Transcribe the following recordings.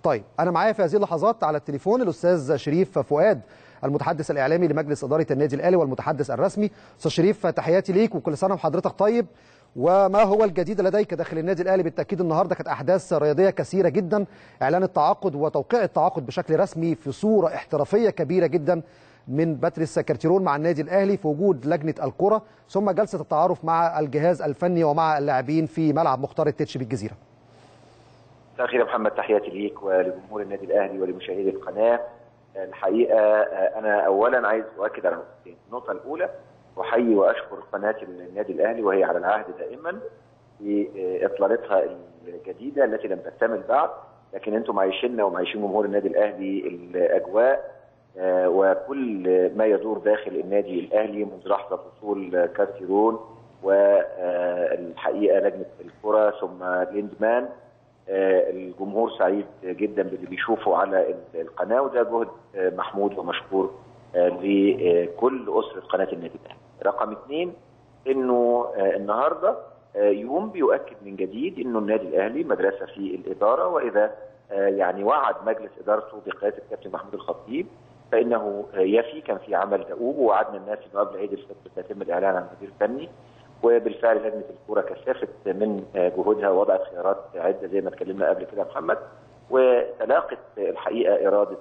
طيب انا معايا في هذه اللحظات على التليفون الاستاذ شريف فؤاد المتحدث الاعلامي لمجلس اداره النادي الاهلي والمتحدث الرسمي استاذ شريف تحياتي ليك وكل سنه وحضرتك طيب وما هو الجديد لديك داخل النادي الاهلي بالتاكيد النهارده كانت احداث رياضيه كثيره جدا اعلان التعاقد وتوقيع التعاقد بشكل رسمي في صوره احترافيه كبيره جدا من باتريس كارتيرون مع النادي الاهلي في وجود لجنه الكره ثم جلسه التعارف مع الجهاز الفني ومع اللاعبين في ملعب مختار التتش بالجزيره مساء الخير يا محمد تحياتي ليك ولجمهور النادي الاهلي ولمشاهدي القناه الحقيقه انا اولا عايز اؤكد على نقطتين النقطه الاولى احيي واشكر قناه النادي الاهلي وهي على العهد دائما في اطلالتها الجديده التي لم تكتمل بعد لكن انتم عايشيننا ومعيشين جمهور النادي الاهلي الاجواء وكل ما يدور داخل النادي الاهلي منذ لحظه وصول كارتيرون والحقيقه لجنه الكره ثم ليندمان الجمهور سعيد جدا باللي بيشوفه على القناه وده جهد محمود ومشكور لكل اسره قناه النادي الاهلي. رقم اثنين انه النهارده يوم بيؤكد من جديد انه النادي الاهلي مدرسه في الاداره واذا يعني وعد مجلس ادارته بقياده الكابتن محمود الخطيب فانه يفي كان في عمل دؤوب ووعدنا الناس انه قبل عيد الفطر سيتم الاعلان عن مدير فني وبالفعل لجنه الكوره كثفت من جهودها ووضعت خيارات عده زي ما اتكلمنا قبل كده محمد وتلاقت الحقيقه اراده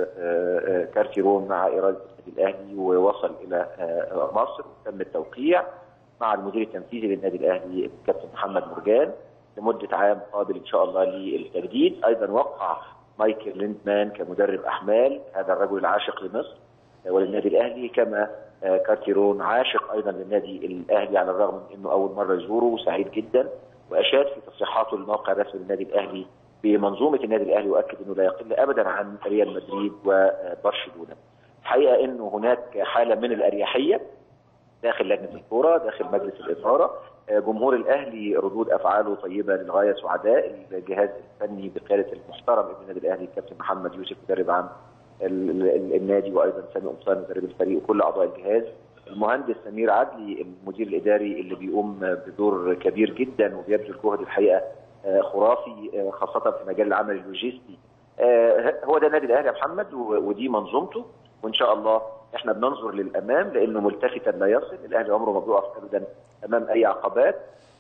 كارتيرون مع اراده النادي الاهلي ووصل الى مصر وتم التوقيع مع المدير التنفيذي للنادي الاهلي الكابتن محمد مرجان لمده عام قابل ان شاء الله للتجديد ايضا وقع مايكل ليندمان كمدرب احمال هذا الرجل العاشق لمصر وللنادي الاهلي كما كارتيرون عاشق ايضا للنادي الاهلي على الرغم من انه اول مره يزوره وسعيد جدا واشاد في تصريحاته للموقع الرسمي للنادي الاهلي بمنظومه النادي الاهلي واكد انه لا يقل ابدا عن ريال مدريد وبرشلونه. الحقيقه انه هناك حاله من الاريحيه داخل لجنه الكوره داخل مجلس الاداره جمهور الاهلي ردود افعاله طيبه للغايه سعداء الجهاز الفني بقياده المحترم ابن النادي الاهلي الكابتن محمد يوسف مدرب عام النادي وايضا سامي قمصان مدرب الفريق وكل اعضاء الجهاز المهندس سمير عدلي المدير الاداري اللي بيقوم بدور كبير جدا وبيبذل جهد الحقيقه خرافي خاصه في مجال العمل اللوجستي هو ده النادي الاهلي يا محمد ودي منظومته وان شاء الله احنا بننظر للامام لانه ملتفتا لا يصل الاهلي عمره ما بيقف ابدا امام اي عقبات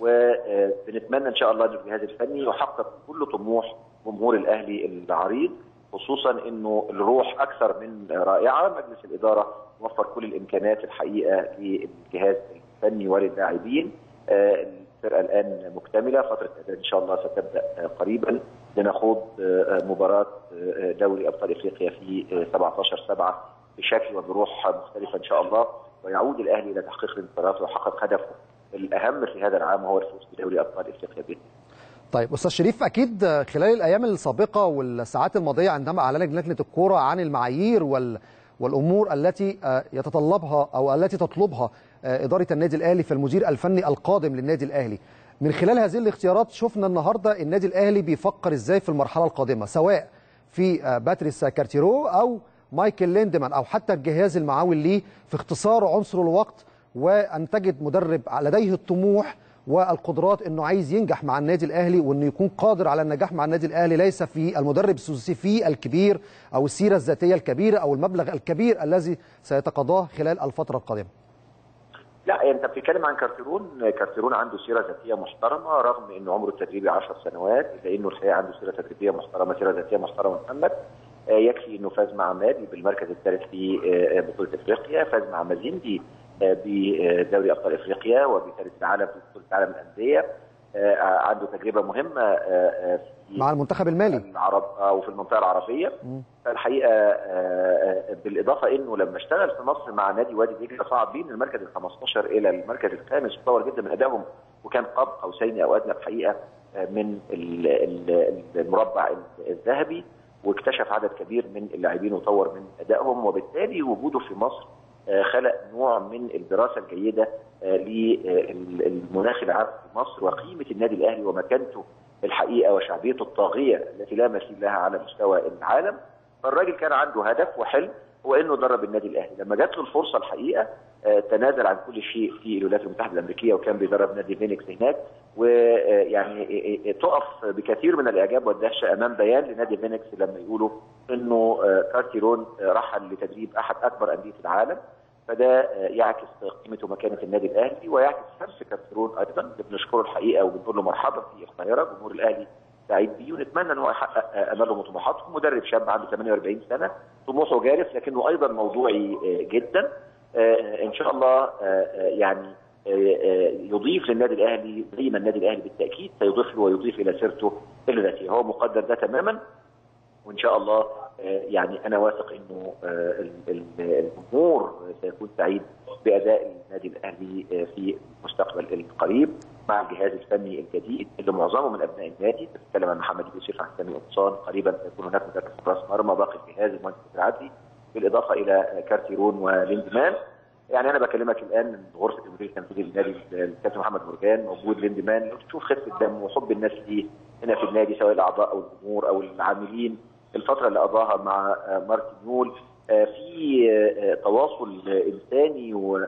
وبنتمنى ان شاء الله ان الجهاز الفني يحقق كل طموح جمهور الاهلي العريض خصوصا انه الروح اكثر من رائعه مجلس الاداره وفر كل الامكانيات الحقيقه للجهاز الفني وللاعبين الفرقه الان مكتمله فتره الاعداد ان شاء الله ستبدا قريبا لنخوض مباراه دوري ابطال افريقيا في 17 7 بشكل وبروح مختلفه ان شاء الله ويعود الاهلي الى تحقيق الانتصارات ويحقق هدفه الاهم في هذا العام وهو الفوز بدوري ابطال افريقيا باذن طيب استاذ شريف اكيد خلال الايام السابقه والساعات الماضيه عندما اعلنت لجنه الكوره عن المعايير وال والامور التي يتطلبها او التي تطلبها اداره النادي الاهلي في المدير الفني القادم للنادي الاهلي من خلال هذه الاختيارات شفنا النهارده النادي الاهلي بيفكر ازاي في المرحله القادمه سواء في باتريس كارتيرو او مايكل ليندمان او حتى الجهاز المعاون ليه في اختصار عنصر الوقت وان تجد مدرب لديه الطموح والقدرات انه عايز ينجح مع النادي الاهلي وانه يكون قادر على النجاح مع النادي الاهلي ليس في المدرب السوسيفي الكبير او السيره الذاتيه الكبيره او المبلغ الكبير الذي سيتقاضاه خلال الفتره القادمه. لا انت بتتكلم عن كارتيرون كارتيرون عنده سيره ذاتيه محترمه رغم انه عمره التدريبي 10 سنوات الا انه الحقيقه عنده سيره تدريبيه محترمه سيره ذاتيه محترمه محمد يكفي انه فاز مع مالي بالمركز الثالث في بطوله افريقيا فاز مع مازيمبي بدوري ابطال افريقيا وبثالث العالم في بطوله العالم الانديه عنده تجربه مهمه في مع المنتخب المالي العرب وفي المنطقه العربيه فالحقيقه بالاضافه انه لما اشتغل في مصر مع نادي وادي دجله صعد بيه من المركز ال 15 الى المركز الخامس وطور جدا من ادائهم وكان قاب قوسين او ادنى الحقيقه من المربع الذهبي واكتشف عدد كبير من اللاعبين وطور من ادائهم وبالتالي وجوده في مصر خلق نوع من الدراسه الجيده للمناخ العام في مصر وقيمه النادي الاهلي ومكانته الحقيقه وشعبيته الطاغيه التي لا مثيل لها على مستوى العالم فالراجل كان عنده هدف وحلم هو انه درب النادي الاهلي لما جات له الفرصه الحقيقه تنازل عن كل شيء في الولايات المتحده الامريكيه وكان بيدرب نادي فينيكس هناك ويعني تقف بكثير من الاعجاب والدهشه امام بيان لنادي فينيكس لما يقولوا انه كارتيرون رحل لتدريب احد اكبر انديه العالم فده يعكس قيمه ومكانه النادي الاهلي ويعكس حرص كارتيرون ايضا اللي بنشكره الحقيقه وبنقول له مرحبا في القاهره جمهور الاهلي سعيد بيه ونتمنى ان هو يحقق امالهم وطموحاتهم مدرب شاب عنده 48 سنه طموحه جارف لكنه ايضا موضوعي جدا ان شاء الله يعني يضيف للنادي الاهلي زي ما النادي الاهلي بالتاكيد سيضيف له ويضيف الى سيرته الذاتيه هو مقدر ده تماما وان شاء الله يعني انا واثق انه الجمهور سيكون سعيد باداء النادي الاهلي في المستقبل القريب مع الجهاز الفني الجديد اللي معظمه من ابناء النادي بتتكلم عن محمد يوسف عن سامي قمصان قريبا سيكون هناك مدرب راس مرمى باقي الجهاز المهندس العدلي بالاضافه الى كارتيرون وليندمان يعني انا بكلمك الان من غرفه المدير التنفيذي للنادي الكابتن محمد مرجان موجود ليندمان لو تشوف خفه الدم وحب الناس ليه هنا في النادي سواء الاعضاء او الجمهور او العاملين الفتره اللي قضاها مع مارتن يول في تواصل انساني و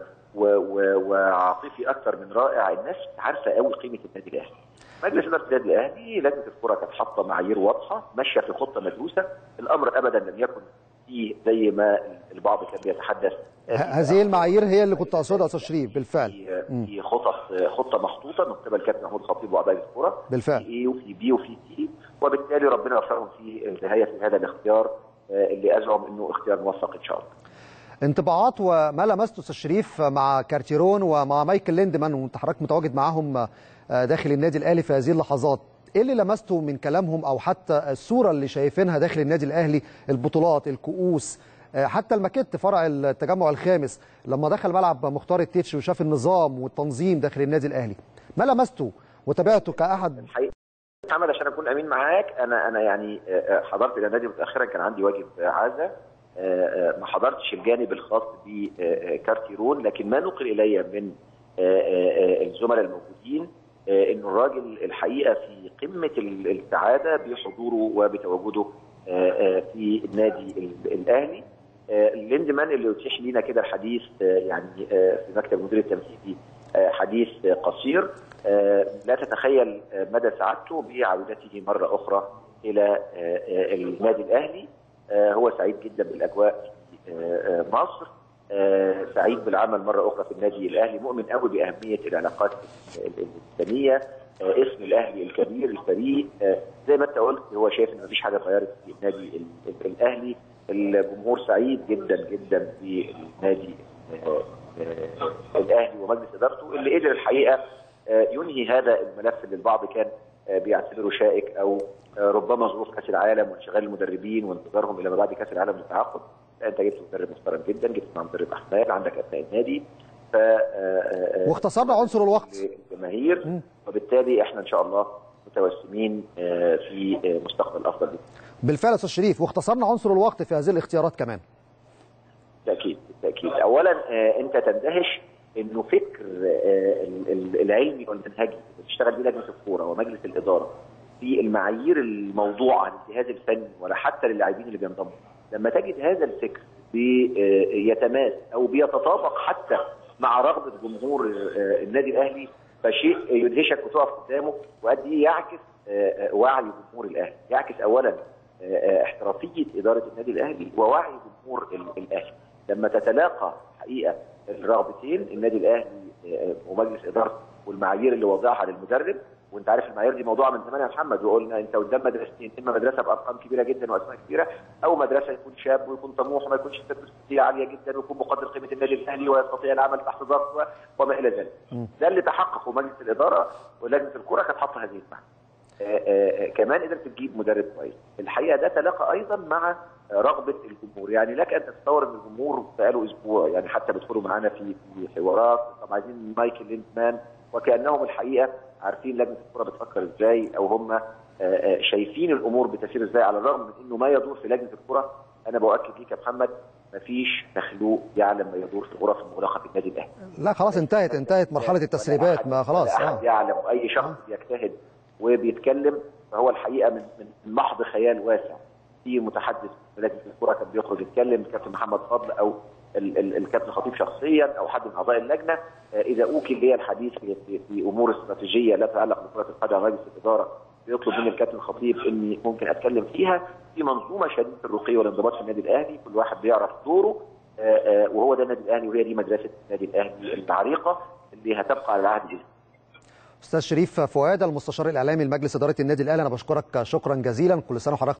وعاطفي اكثر من رائع الناس عارفه قوي قيمه النادي الاهلي مجلس اداره النادي الاهلي لجنه الكره كانت حاطه معايير واضحه ماشيه في خطه مدروسه الامر ابدا لم يكن فيه زي ما البعض كان بيتحدث هذه المعايير هي اللي كنت اقصدها استاذ شريف بالفعل في خطط خطه محطوطه من قبل كابتن محمود خطيب واعضاء الكره بالفعل في اي وفي بي وفي سي وبالتالي ربنا يوفقهم في النهايه في هذا الاختيار اللي ازعم انه اختيار موفق ان شاء الله. انطباعات وما لمسته استاذ شريف مع كارتيرون ومع مايكل ليندمان وانت حضرتك متواجد معاهم داخل النادي الاهلي في هذه اللحظات ايه اللي لمسته من كلامهم او حتى الصوره اللي شايفينها داخل النادي الاهلي البطولات الكؤوس حتى الماكيت فرع التجمع الخامس لما دخل ملعب مختار التتش وشاف النظام والتنظيم داخل النادي الاهلي ما لمسته وتابعته كاحد الحقيقه محمد عشان اكون امين معاك انا انا يعني حضرت الى النادي متاخرا كان عندي واجب عزا ما حضرتش الجانب الخاص بكارتيرون لكن ما نقل الي من الزملاء الموجودين انه الراجل الحقيقه في قمه السعاده بحضوره وبتواجده في النادي الاهلي ليندمان اللي اتيح لينا كده الحديث يعني في مكتب المدير التنفيذي حديث قصير لا تتخيل مدى سعادته بعودته مره اخرى الى النادي الاهلي هو سعيد جدا بالاجواء في مصر سعيد بالعمل مره اخرى في النادي الاهلي مؤمن قوي باهميه العلاقات الانسانيه اسم الاهلي الكبير الفريق زي ما انت قلت هو شايف ان مفيش حاجه اتغيرت في النادي الاهلي الجمهور سعيد جدا جدا بالنادي الاهلي ومجلس ادارته اللي قدر الحقيقه ينهي هذا الملف اللي البعض كان بيعتبره شائك او ربما ظروف كاس العالم وانشغال المدربين وانتظارهم الى ما بعد كاس العالم للتعاقد انت جبت مدرب محترم جدا جبت مع مدرب احمال عندك ابناء النادي ف واختصرنا عنصر الوقت الجماهير وبالتالي احنا ان شاء الله متوسمين في مستقبل افضل بالفعل استاذ شريف واختصرنا عنصر الوقت في هذه الاختيارات كمان بالتاكيد بالتاكيد اولا انت تندهش انه فكر العلمي والمنهجي اللي بتشتغل بيه لجنه الكوره ومجلس الاداره في المعايير الموضوعه للجهاز الفني ولا حتى للاعبين اللي بينضموا لما تجد هذا الفكر بيتماس او بيتطابق حتى مع رغبه جمهور النادي الاهلي فشيء يدهشك وتقف قدامه وقد ايه يعكس وعي جمهور الاهلي، يعكس اولا احترافيه اداره النادي الاهلي ووعي جمهور الاهلي، لما تتلاقى حقيقه الرغبتين النادي الاهلي ومجلس ادارته والمعايير اللي وضعها للمدرب وانت عارف المعايير دي موضوعه من زمان يا محمد وقلنا انت قدام مدرستين اما مدرسه بارقام كبيره جدا واسماء كبيره او مدرسه يكون شاب ويكون طموح وما يكونش استاتستيكيه عاليه جدا ويكون مقدر قيمه النادي الاهلي ويستطيع العمل تحت ضغط وما الى ذلك. ده اللي تحققه مجلس الاداره ولجنه الكره كانت حاطه هذه المعنى. كمان قدرت تجيب مدرب كويس. الحقيقه ده تلاقى ايضا مع رغبه الجمهور، يعني لك ان تتصور ان الجمهور بقاله اسبوع يعني حتى بيدخلوا معانا في في حوارات طب عايزين مايكل ليندمان وكانهم الحقيقه عارفين لجنه الكره بتفكر ازاي او هم شايفين الامور بتسير ازاي على الرغم من انه ما يدور في لجنه الكره انا باكد ليك يا محمد مفيش مخلوق يعلم ما يدور في الغرف المغلقه في النادي الاهلي. لا خلاص انتهت انتهت مرحله التسريبات ما خلاص اه يعلم اي شخص بيجتهد وبيتكلم فهو الحقيقه من من محض خيال واسع في متحدث في لجنه الكره كان بيخرج يتكلم الكابتن محمد فضل او ال- ال- الكابتن خطيب شخصيا او حد من اعضاء اللجنه آه، اذا اوكل لي الحديث في, في, في امور استراتيجيه لا تتعلق بكره القدم مجلس الاداره بيطلب مني الكابتن خطيب اني ممكن اتكلم فيها في منظومه شديده الرقي والانضباط في النادي الاهلي كل واحد بيعرف دوره آه، آه، وهو ده النادي الاهلي وهي دي مدرسه النادي الاهلي العريقه اللي هتبقى على العهد باذن استاذ شريف فؤاد المستشار الاعلامي لمجلس اداره النادي الاهلي انا بشكرك شكرا جزيلا كل سنه وحضرتك